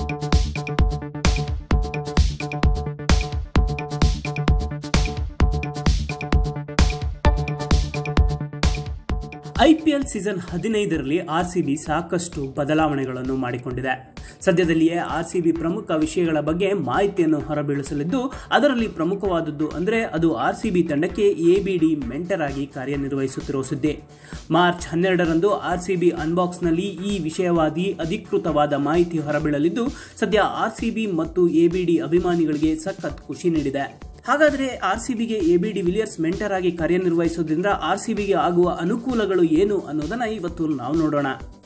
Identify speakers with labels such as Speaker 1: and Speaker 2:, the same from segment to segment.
Speaker 1: IPL season ಹದಿನೈದರಲ್ಲಿ RCB ಸಾಕಷ್ಟು ಬದಲಾವಣೆಗಳನ್ನು ಮಾಡಿಕೊಂಡಿದೆ ಸದ್ಯದಲ್ಲಿಯೇ ಆರ್ಸಿಬಿ ಪ್ರಮುಖ ವಿಷಯಗಳ ಬಗ್ಗೆ ಮಾಹಿತಿಯನ್ನು ಹೊರಬೀಳಿಸಲಿದ್ದು ಅದರಲ್ಲಿ ಪ್ರಮುಖವಾದದ್ದು ಅಂದರೆ ಅದು ಆರ್ಸಿಬಿ ತಂಡಕ್ಕೆ ಎಬಿಡಿ ಮೆಂಟರ್ ಆಗಿ ಕಾರ್ಯನಿರ್ವಹಿಸುತ್ತಿರುವ ಸುದ್ದಿ ಮಾರ್ಚ್ ಹನ್ನೆರಡರಂದು ಆರ್ಸಿಬಿ ಅನ್ಬಾಕ್ಸ್ನಲ್ಲಿ ಈ ವಿಷಯವಾದಿ ಅಧಿಕೃತವಾದ ಮಾಹಿತಿ ಹೊರಬೀಳಲಿದ್ದು ಸದ್ಯ ಆರ್ಸಿಬಿ ಮತ್ತು ಎಬಿಡಿ ಅಭಿಮಾನಿಗಳಿಗೆ ಸಖತ್ ಖುಷಿ ನೀಡಿದೆ ಹಾಗಾದರೆ ಆರ್ ಸಿ ಬಿಗೆ A B de Villiers mentor ಆಗಿ ಕಾರ್ಯನಿರ್ವಹಿಸೋದ್ರಿಂದ ಆರ್ ಸಿ ಬಿಗೆ ಆಗುವ ಅನುಕೂಲಗಳು ಏನು ಅನ್ನೋದನ್ನು ಇವತ್ತು ನಾವು ನೋಡೋಣ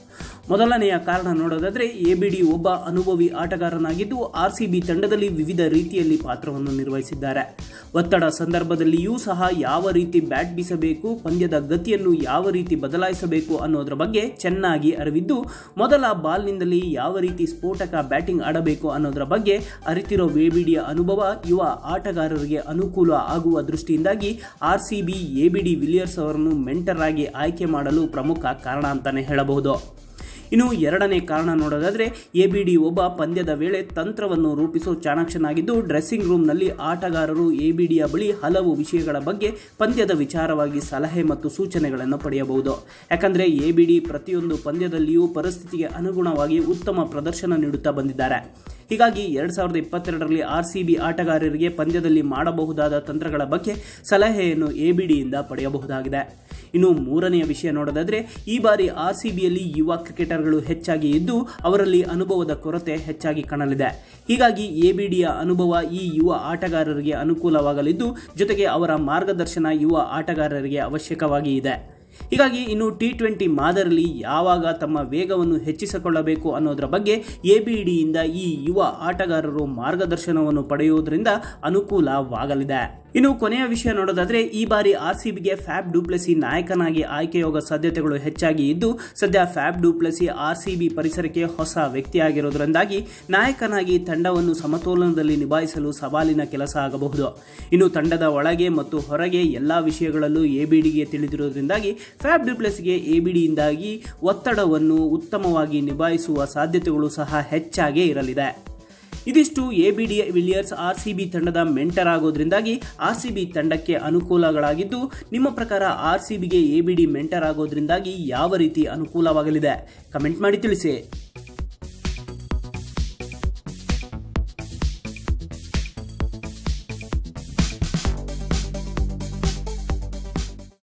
Speaker 1: ಮೊದಲನೆಯ ಕಾರಣ ನೋಡೋದಾದರೆ ಎ ಬಿ ಡಿ ಒಬ್ಬ ಅನುಭವಿ ಆಟಗಾರನಾಗಿದ್ದು ಆರ್ ಸಿ ಬಿ ತಂಡದಲ್ಲಿ ವಿವಿಧ ರೀತಿಯಲ್ಲಿ ಪಾತ್ರವನ್ನು ನಿರ್ವಹಿಸಿದ್ದಾರೆ ಒತ್ತಡ ಸಂದರ್ಭದಲ್ಲಿಯೂ ಸಹ ಯಾವ ರೀತಿ ಬ್ಯಾಟ್ ಬೀಸಬೇಕು ಪಂದ್ಯದ ಗತಿಯನ್ನು ಯಾವ ರೀತಿ ಬದಲಾಯಿಸಬೇಕು ಅನ್ನೋದರ ಬಗ್ಗೆ ಚೆನ್ನಾಗಿ ಅರಿವಿದ್ದು ಮೊದಲ ಬಾಲ್ನಿಂದಲೇ ಯಾವ ರೀತಿ ಸ್ಫೋಟಕ ಬ್ಯಾಟಿಂಗ್ ಆಡಬೇಕು ಅನ್ನೋದರ ಬಗ್ಗೆ ಅರಿತಿರೋ ಎಬಿಡಿಯ ಅನುಭವ ಯುವ ಆಟಗಾರರಿಗೆ ಅನುಕೂಲ ಆಗುವ ದೃಷ್ಟಿಯಿಂದಾಗಿ R C B ABD Villiers ಅವರನ್ನು ಮೆಂಟರ್ ಆಗಿ ಆಯ್ಕೆ ಮಾಡಲು ಪ್ರಮುಖ ಕಾರಣ ಅಂತಾನೆ ಹೇಳಬಹುದು ಇನ್ನು ಎರಡನೇ ಕಾರಣ ನೋಡೋದಾದರೆ ಎ ಬಿ ಡಿ ಒಬ್ಬ ಪಂದ್ಯದ ವೇಳೆ ತಂತ್ರವನ್ನು ರೂಪಿಸೋ ಚಾಣಾಕ್ಷನಾಗಿದ್ದು ಡ್ರೆಸ್ಸಿಂಗ್ ರೂಮ್ನಲ್ಲಿ ಆಟಗಾರರು ಎ ಬಿ ಡಿಯ ಬಳಿ ಹಲವು ವಿಷಯಗಳ ಬಗ್ಗೆ ಪಂದ್ಯದ ವಿಚಾರವಾಗಿ ಸಲಹೆ ಮತ್ತು ಸೂಚನೆಗಳನ್ನು ಪಡೆಯಬಹುದು ಯಾಕಂದರೆ ಎ ಬಿ ಡಿ ಪ್ರತಿಯೊಂದು ಪಂದ್ಯದಲ್ಲಿಯೂ ಪರಿಸ್ಥಿತಿಗೆ ಅನುಗುಣವಾಗಿ ಉತ್ತಮ ಪ್ರದರ್ಶನ ನೀಡುತ್ತಾ ಬಂದಿದ್ದಾರೆ ಹೀಗಾಗಿ ಎರಡು ಸಾವಿರದ ಇಪ್ಪತ್ತೆರಡರಲ್ಲಿ ಆರ್ ಸಿ ಬಿ ಆಟಗಾರರಿಗೆ ಪಂದ್ಯದಲ್ಲಿ ಮಾಡಬಹುದಾದ ತಂತ್ರಗಳ ಬಗ್ಗೆ ಸಲಹೆಯನ್ನು ಎ ಬಿ ಡಿಯಿಂದ ಪಡೆಯಬಹುದಾಗಿದೆ ಇನ್ನು ಮೂರನೆಯ ವಿಷಯ ನೋಡೋದಾದರೆ ಈ ಬಾರಿ ಆರ್ ಸಿ ಬಿಯಲ್ಲಿ ಯುವ ಕ್ರಿಕೆಟರ್ಗಳು ಹೆಚ್ಚಾಗಿ ಇದ್ದು ಅವರಲ್ಲಿ ಅನುಭವದ ಕೊರತೆ ಹೆಚ್ಚಾಗಿ ಕಾಣಲಿದೆ ಹೀಗಾಗಿ ಎ ಬಿ ಡಿಯ ಅನುಭವ ಈ ಯುವ ಆಟಗಾರರಿಗೆ ಅನುಕೂಲವಾಗಲಿದ್ದು ಜೊತೆಗೆ ಅವರ ಮಾರ್ಗದರ್ಶನ ಯುವ ಆಟಗಾರರಿಗೆ ಅವಶ್ಯಕವಾಗಿ ಇದೆ ಹೀಗಾಗಿ ಇನ್ನು ಟಿ ಟ್ವೆಂಟಿ ಮಾದರಿಯಲ್ಲಿ ಯಾವಾಗ ತಮ್ಮ ವೇಗವನ್ನು ಹೆಚ್ಚಿಸಿಕೊಳ್ಳಬೇಕು ಅನ್ನೋದರ ಬಗ್ಗೆ ಎ ಬಿ ಡಿಯಿಂದ ಈ ಯುವ ಆಟಗಾರರು ಮಾರ್ಗದರ್ಶನವನ್ನು ಪಡೆಯುವುದರಿಂದ ಅನುಕೂಲವಾಗಲಿದೆ ಇನ್ನು ಕೊನೆಯ ವಿಷಯ ನೋಡೋದಾದ್ರೆ ಈ ಬಾರಿ ಆರ್ ಸಿ ಬಿಗೆ ಫ್ಯಾಬ್ ಡೂಪ್ಲೆಸಿ ನಾಯಕನಾಗಿ ಆಯ್ಕೆಯಾಗುವ ಸಾಧ್ಯತೆಗಳು ಹೆಚ್ಚಾಗಿ ಇದ್ದು ಸದ್ಯ Faf du Plessis R C B ಪರಿಸರಕ್ಕೆ ಹೊಸ ವ್ಯಕ್ತಿಯಾಗಿರೋದ್ರಿಂದಾಗಿ ನಾಯಕನಾಗಿ ತಂಡವನ್ನು ಸಮತೋಲನದಲ್ಲಿ ನಿಭಾಯಿಸಲು ಸವಾಲಿನ ಕೆಲಸ ಆಗಬಹುದು ಇನ್ನು ತಂಡದ ಒಳಗೆ ಮತ್ತು ಹೊರಗೆ ಎಲ್ಲಾ ವಿಷಯಗಳಲ್ಲೂ ಎಬಿಡಿಗೆ ತಿಳಿದಿರುವುದರಿಂದಾಗಿ ಫ್ಯಾಬ್ ಡ್ಯೂಪ್ಲೆಸ್ಗೆ ಎಬಿಡಿಯಿಂದಾಗಿ ಒತ್ತಡವನ್ನು ಉತ್ತಮವಾಗಿ ನಿಭಾಯಿಸುವ ಸಾಧ್ಯತೆಗಳು ಸಹ ಹೆಚ್ಚಾಗೇ ಇರಲಿದೆ ಇದಿಷ್ಟು A B de Villiers R C B ತಂಡದ ಮೆಂಟರ್ ಆಗೋದ್ರಿಂದಾಗಿ ಆರ್ ಸಿ ಬಿ ತಂಡಕ್ಕೆ ಅನುಕೂಲಗಳಾಗಿದ್ದು ನಿಮ್ಮ ಪ್ರಕಾರ ಆರ್ ಸಿ ಬಿಗೆ ಎ ಬಿ ಡಿ ಮೆಂಟರ್ ಆಗೋದ್ರಿಂದಾಗಿ ಯಾವ ರೀತಿ ಅನುಕೂಲವಾಗಲಿದೆ ಕಮೆಂಟ್ ಮಾಡಿ ತಿಳಿಸಿ